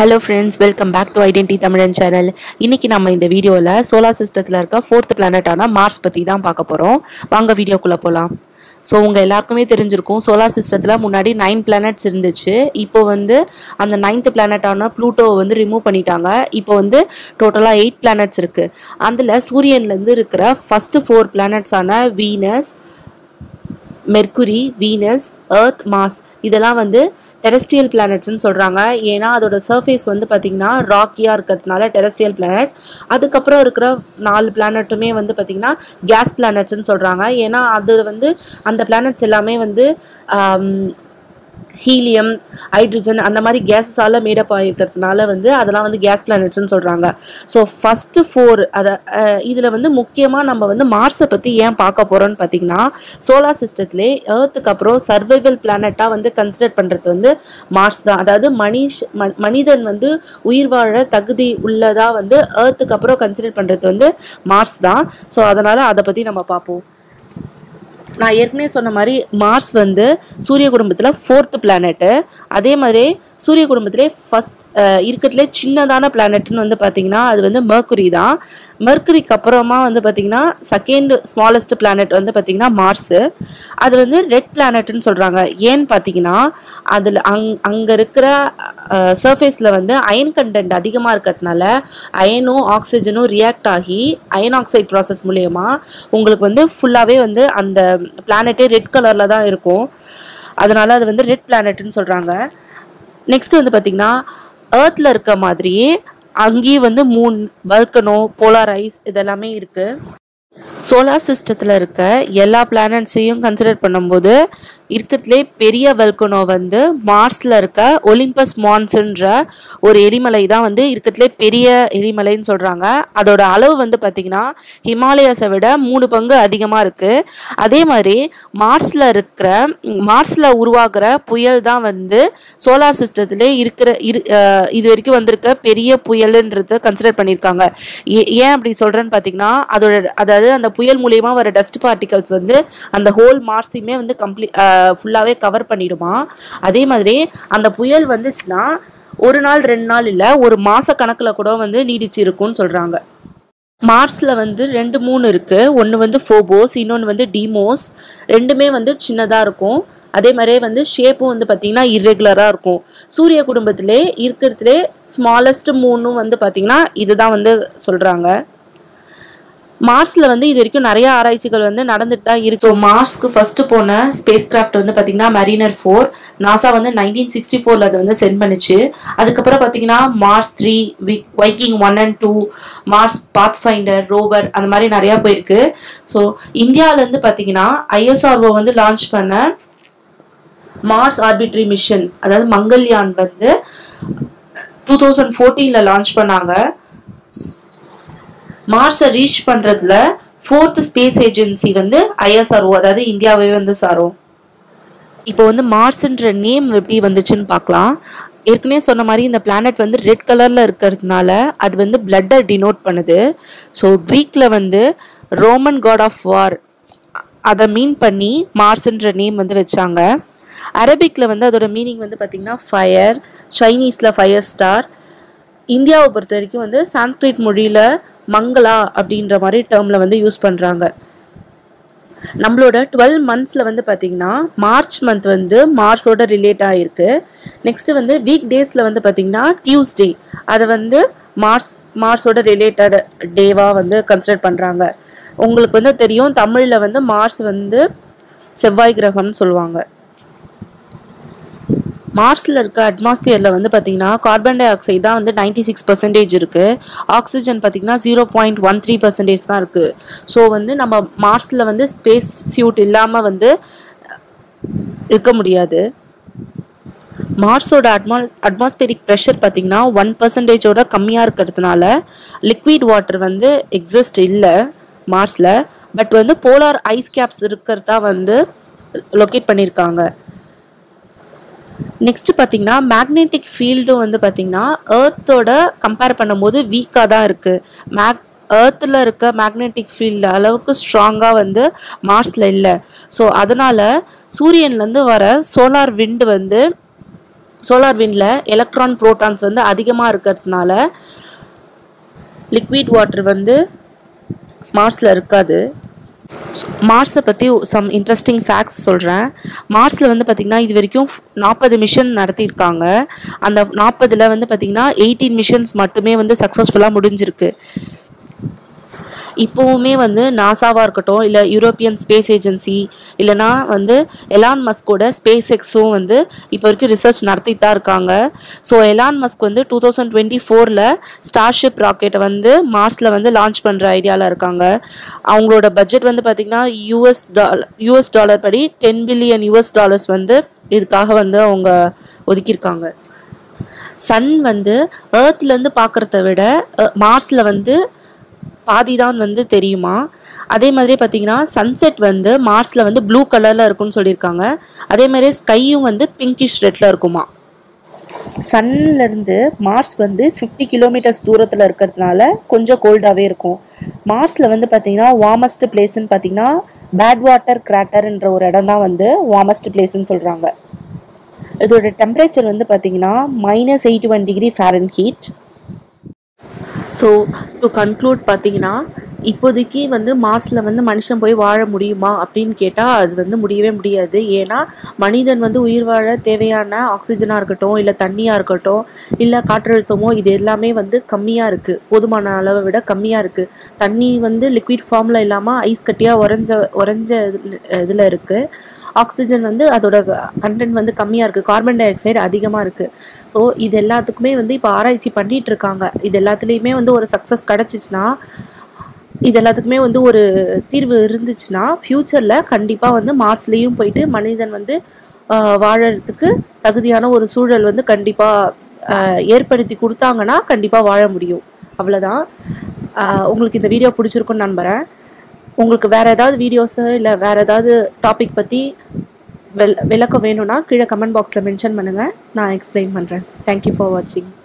hello friends welcome back to identity Tamizhan channel இன்னைக்கு நம்ம இந்த வீடியோவில் சோலார் சிஸ்டத்தில் இருக்க ஃபோர்த் பிளானட்டான மார்ஸ் பற்றி தான் பார்க்க போகிறோம் வாங்க வீடியோக்குள்ளே போகலாம் ஸோ உங்கள் எல்லாருக்குமே தெரிஞ்சிருக்கும் சோலார் சிஸ்டத்தில் முன்னாடி நைன் பிளானட்ஸ் இருந்துச்சு இப்போ வந்து அந்த நைன்த் பிளானட்டான ப்ளூட்டோவை வந்து ரிமூவ் பண்ணிட்டாங்க இப்போ வந்து டோட்டலாக எயிட் பிளானட்ஸ் இருக்குது அதில் சூரியன்லேருந்து இருக்கிற ஃபஸ்ட்டு ஃபோர் பிளானட்ஸான Venus Mercury Venus Earth Mars இதெல்லாம் வந்து டெரஸ்ட்ரியல் பிளானட்ஸ்னு சொல்கிறாங்க ஏன்னா அதோட சர்ஃபேஸ் வந்து பார்த்திங்கன்னா ராக்கியாக இருக்கிறதுனால டெரஸ்ட்ரியல் பிளானட் அதுக்கப்புறம் இருக்கிற நாலு பிளானட்டுமே வந்து பார்த்திங்கன்னா கேஸ் பிளானட்ஸ்னு சொல்கிறாங்க ஏன்னா அது வந்து அந்த பிளானட்ஸ் எல்லாமே வந்து ஹீலியம் ஹைட்ரஜன் அந்த மாதிரி கேஸஸால் மேடப் ஆகிருக்கிறதுனால வந்து அதெல்லாம் வந்து கேஸ் பிளானட்ஸ்னு சொல்கிறாங்க ஸோ ஃபஸ்ட்டு ஃபோர் அதை இதில் வந்து முக்கியமாக நம்ம வந்து மார்ஸை பற்றி ஏன் பார்க்க போகிறோம்னு பார்த்தீங்கன்னா சோலார் சிஸ்டத்திலே ஏர்த்துக்கு அப்புறம் சர்வைவல் பிளானட்டாக வந்து கன்சிடர் பண்ணுறது வந்து மார்ஸ் தான் அதாவது மனிஷ் ம- மனிதன் வந்து உயிர் வாழ தகுதி உள்ளதாக வந்து ஏர்த்துக்கு அப்புறம் கன்சிடர் பண்ணுறது வந்து மார்ஸ் தான் ஸோ அதனால் அதை பற்றி நம்ம பார்ப்போம் நான் ஏற்கனவே சொன்ன மாதிரி மார்ஸ் வந்து சூரிய குடும்பத்தில் ஃபோர்த்து பிளானெட்டு அதே மாதிரி சூரிய குடும்பத்திலே ஃபஸ்ட் இருக்கிறதுலே சின்னதான பிளானட்னு வந்து பார்த்தீங்கன்னா அது வந்து மெர்க்குரி தான் மெர்க்குரிக்கு அப்புறமா வந்து பார்த்தீங்கன்னா செகண்ட் ஸ்மாலஸ்ட் பிளானட் வந்து பார்த்தீங்கன்னா மார்ஸு அது வந்து ரெட் பிளானட்னு சொல்கிறாங்க ஏன்னு பார்த்தீங்கன்னா அதில் அங் அங்கே இருக்கிற சர்ஃபேஸில் வந்து அயன் கண்டென்ட் அதிகமாக இருக்கிறதுனால அயனும் ஆக்சிஜனும் ரியாக்ட் ஆகி அயன் ஆக்சைடு ப்ராசஸ் மூலயமா உங்களுக்கு வந்து ஃபுல்லாகவே வந்து அந்த பிளானட்டே ரெட் கலரில் தான் இருக்கும் அதனால அது வந்து ரெட் பிளானட்னு சொல்கிறாங்க நெக்ஸ்ட் வந்து பார்த்திங்கன்னா ஏர்த்தில் இருக்க மாதிரியே அங்கேயும் வந்து மூன் வல்கனோ போலார் ஐஸ் இதெல்லாமே இருக்குது சோலார் சிஸ்டத்தில் இருக்க எல்லா பிளானட்ஸையும் கன்சிடர் பண்ணும்போது இருக்கிறதுலே பெரிய வல்கனோ வந்து மார்ஸில் இருக்க ஒலிம்பஸ் மான்ஸ்ன்ற ஒரு எரிமலை தான் வந்து இருக்கிறதுலே பெரிய எரிமலைன்னு சொல்கிறாங்க அதோட அளவு வந்து பார்த்திங்கன்னா ஹிமாலயஸை விட மூணு பங்கு அதிகமாக இருக்குது அதே மாதிரி மார்ஸில் இருக்கிற மார்ஸில் உருவாகிற புயல் தான் வந்து சோலார் சிஸ்டத்திலே இருக்கிற இரு அஹ் இது வரைக்கும் வந்திருக்க பெரிய புயலுன்றத கன்சிடர் பண்ணியிருக்காங்க ஏ- ஏன் அப்படி சொல்கிறேன்னு பார்த்தீங்கன்னா அதோட அதாவது அந்த புயல் மூலியமாக வர டஸ்ட் பார்ட்டிகல்ஸ் வந்து அந்த ஹோல் மார்ஸையுமே வந்து கம்ப்ளீட் ஃபுல்லாகவே கவர் பண்ணிடுமா அதே மாதிரி அந்த புயல் வந்துச்சுன்னா ஒரு நாள் ரெண்டு நாள் இல்லை ஒரு மாத கணக்கில் கூட வந்து நீடிச்சு இருக்கும்னு சொல்கிறாங்க மார்ஸில் வந்து ரெண்டு மூணு இருக்குது ஒன்று வந்து ஃபோபோஸ் இன்னொன்று வந்து டிமோஸ் ரெண்டுமே வந்து சின்னதாக இருக்கும் அதே மாதிரியே வந்து ஷேப்பும் வந்து பார்த்திங்கன்னா இர்ரெகுலராக இருக்கும் சூரிய குடும்பத்திலே இருக்கிறதுலே ஸ்மாலஸ்ட் மூணும் வந்து பார்த்திங்கன்னா இதுதான் வந்து சொல்கிறாங்க மார்ஸில் வந்து இது வரைக்கும் நிறைய ஆராய்ச்சிகள் வந்து நடந்துட்டு தான் இருக்கு மார்ஸ்க்கு ஃபர்ஸ்ட் போன ஸ்பேஸ் கிராஃப்ட் வந்து பார்த்தீங்கன்னா மரீனர் ஃபோர் நாசா வந்து நைன்டீன் சிக்ஸ்டி ஃபோரில் அதை வந்து சென்ட் பண்ணுச்சு அதுக்கப்புறம் பார்த்தீங்கன்னா Mars three Viking one and two Mars Pathfinder rover அந்த மாதிரி நிறையா போயிருக்கு ஸோ இந்தியாவிலேருந்து பார்த்தீங்கன்னா ஐஎஸ்ஆர்ஓ வந்து லான்ச் பண்ண மார்ஸ் ஆர்பிட்ரி மிஷன் அதாவது மங்கள்யான் வந்து டூ தௌசண்ட் ஃபோர்டீனில் லான்ச் பண்ணாங்க மார்ஸை ரீச் பண்றதுல ஃபோர்த் ஸ்பேஸ் ஏஜென்சி வந்து ஐஎஸ்ஆர்ஓ அதாவது இந்தியாவே வந்து சாரும் இப்போ வந்து மார்ஸ்ன்ற நேம் எப்படி வந்துச்சுன்னு பார்க்கலாம் ஏற்கனவே சொன்ன மாதிரி இந்த பிளானட் வந்து ரெட் கலரில் இருக்கிறதுனால அது வந்து பிளட்டை டினோட் பண்ணுது ஸோ க்ரீக்கில் வந்து ரோமன் காட் ஆஃப் வார் அதை மீன் பண்ணி மார்ஸ்ன்ற நேம் வந்து வச்சாங்க அரபிக்கில் வந்து அதோட மீனிங் வந்து பார்த்திங்கன்னா ஃபயர் சைனீஸில் ஃபயர் ஸ்டார் இந்தியாவை பொறுத்த வரைக்கும் வந்து சான்ஸ்கிரிட் மொழியில் மங்களா அப்படின்ற மாதிரி டேர்மில் வந்து யூஸ் பண்ணுறாங்க நம்மளோட டுவெல் மந்த்ஸில் வந்து பார்த்திங்கன்னா மார்ச் மந்த் வந்து மார்ஸோட ரிலேட் ஆகிருக்கு நெக்ஸ்ட்டு வந்து வீக் டேஸில் வந்து பார்த்திங்கன்னா டியூஸ்டே அதை வந்து மார்ஸ் மார்ஸோட ரிலேட்டட் டேவாக வந்து கன்சிடர் பண்ணுறாங்க உங்களுக்கு வந்து தெரியும் தமிழில் வந்து மார்ஸ் வந்து செவ்வாய் கிரகம்னு சொல்லுவாங்க மார்ஸில் இருக்க அட்மாஸ்பியரில் வந்து பார்த்தீங்கன்னா கார்பன் டை ஆக்சைடு தான் வந்து நைன்டி சிக்ஸ் பர்சன்டேஜ் இருக்குது ஆக்சிஜன் பார்த்தீங்கன்னா zero point one three percentage தான் இருக்குது ஸோ வந்து நம்ம மார்ஸில் வந்து ஸ்பேஸ் சியூட் இல்லாமல் வந்து இருக்க முடியாது மார்ஸோட அட்மாஸ் அட்மாஸ்பியரிக் ப்ரெஷர் பார்த்தீங்கன்னா ஒன் பர்சன்டேஜோட கம்மியாக இருக்கிறதுனால லிக்விட் வாட்டர் வந்து எக்ஸிஸ்ட் இல்லை மார்ஸில் பட் வந்து போலார் ஐஸ் கேப்ஸ் இருக்கிறதா வந்து லொக்கேட் பண்ணியிருக்காங்க நெக்ஸ்ட் பார்த்தீங்கன்னா மேக்னெட்டிக் ஃபீல்டும் வந்து பார்த்தீங்கன்னா ஏர்த்தோட கம்பேர் பண்ணும்போது வீக்காக தான் இருக்குது மேக் ஏர்த்தில் இருக்க மேக்னெட்டிக் ஃபீல்டு அளவுக்கு ஸ்ட்ராங்காக வந்து மார்ஸில் இல்லை ஸோ அதனால் சூரியன்லேருந்து வர சோலார் விண்டு வந்து சோலார் விண்டில் எலக்ட்ரான் ப்ரோட்டான்ஸ் வந்து அதிகமாக இருக்கிறதுனால லிக்விட் வாட்டர் வந்து மார்ஸில் இருக்காது மார்ஸை பற்றி சம் இன்ட்ரெஸ்டிங் ஃபேக்ட்ஸ் சொல்கிறேன் மார்ஸில் வந்து பார்த்திங்கன்னா இது வரைக்கும் நாற்பது மிஷன் நடத்தியிருக்காங்க அந்த நாற்பதில் வந்து பார்த்திங்கன்னா எயிட்டீன் மிஷன்ஸ் மட்டுமே வந்து சக்ஸஸ்ஃபுல்லாக முடிஞ்சிருக்கு இப்போவுமே வந்து நாசாவாக இருக்கட்டும் இல்லை யூரோப்பியன் ஸ்பேஸ் ஏஜென்சி இல்லைனா வந்து எலான் மஸ்கோட ஸ்பேஸ் எக்ஸும் வந்து இப்போ வரைக்கும் ரிசர்ச் நடத்திட்டு தான் இருக்காங்க ஸோ எலான் மஸ்க் வந்து டூ தௌசண்ட் டுவெண்ட்டி ஃபோரில் ஸ்டார்ஷிப் ராக்கெட்டை வந்து மார்ஸில் வந்து லான்ச் பண்ணுற ஐடியாவில் இருக்காங்க அவங்களோட பட்ஜெட் வந்து பார்த்திங்கன்னா யூஎஸ் டாலர் யூஎஸ் டாலர் படி டென் பில்லியன் யூஎஸ் டாலர்ஸ் வந்து இதுக்காக வந்து அவங்க ஒதுக்கியிருக்காங்க சன் வந்து ஏர்த்லேருந்து பார்க்குறத விட மார்ஸில் வந்து பாதி தான் வந்து தெரியுமா அதே மாதிரி பார்த்தீங்கன்னா சன்செட் வந்து மார்ஸில் வந்து ப்ளூ கலரில் இருக்கும்னு சொல்லியிருக்காங்க அதே மாதிரி ஸ்கையும் வந்து பிங்கிஷ் ரெட்டில் இருக்குமா சன்லேருந்து மார்ஸ் வந்து ஃபிஃப்டி கிலோமீட்டர்ஸ் தூரத்தில் இருக்கிறதுனால கொஞ்சம் கோல்டாகவே இருக்கும் மார்ஸில் வந்து பார்த்தீங்கன்னா வார்மஸ்ட் பிளேஸ்ன்னு பார்த்தீங்கன்னா பேட் வாட்டர் கிராட்டர்ன்ற ஒரு இடம் தான் வந்து வார்மஸ்ட் பிளேஸ்ன்னு சொல்கிறாங்க இதோட டெம்பரேச்சர் வந்து பார்த்தீங்கன்னா minus eighty one degree fahrenheit so to conclude பார்த்தீங்கன்னா இப்போதைக்கு வந்து மார்ஸில் வந்து மனுஷன் போய் வாழ முடியுமா அப்படின்னு கேட்டால் அது வந்து முடியவே முடியாது ஏன்னா மனிதன் வந்து உயிர் வாழ தேவையான ஆக்சிஜனாக இருக்கட்டும் இல்லை தண்ணியாக இருக்கட்டும் இல்லை காற்றழுத்தமோ இது எல்லாமே வந்து கம்மியாக இருக்குது போதுமான அளவை விட கம்மியாக இருக்குது தண்ணி வந்து லிக்விட் ஃபார்மில் இல்லாமல் ஐஸ் கட்டியாக உறைஞ்ச உறைஞ்ச இதில் இருக்குது ஆக்சிஜன் வந்து அதோட கண்டென்ட் வந்து கம்மியாக இருக்குது கார்பன் டை ஆக்சைடு அதிகமாக இருக்குது ஸோ இது எல்லாத்துக்குமே வந்து இப்போ ஆராய்ச்சி பண்ணிகிட்டு இருக்காங்க இது எல்லாத்துலேயுமே வந்து ஒரு சக்ஸஸ் கிடச்சிச்சின்னா இது எல்லாத்துக்குமே வந்து ஒரு தீர்வு இருந்துச்சுன்னா ஃப்யூச்சரில் கண்டிப்பாக வந்து மார்ஸ்லேயும் போயிட்டு மனிதன் வந்து வாழறதுக்கு தகுதியான ஒரு சூழல் வந்து கண்டிப்பாக ஏற்படுத்தி கொடுத்தாங்கன்னா கண்டிப்பாக வாழ முடியும் அவ்வளோதான் உங்களுக்கு இந்த வீடியோ பிடிச்சிருக்குன்னு நம்புகிறேன் உங்களுக்கு வேறு ஏதாவது வீடியோஸு இல்லை வேறு ஏதாவது டாபிக் பற்றி வெல் விளக்கம் வேணும்னா கீழே கமெண்ட் பாக்ஸில் மென்ஷன் பண்ணுங்கள் நான் எக்ஸ்பிளைன் பண்ணுறேன் தேங்க்யூ ஃபார் வாட்சிங்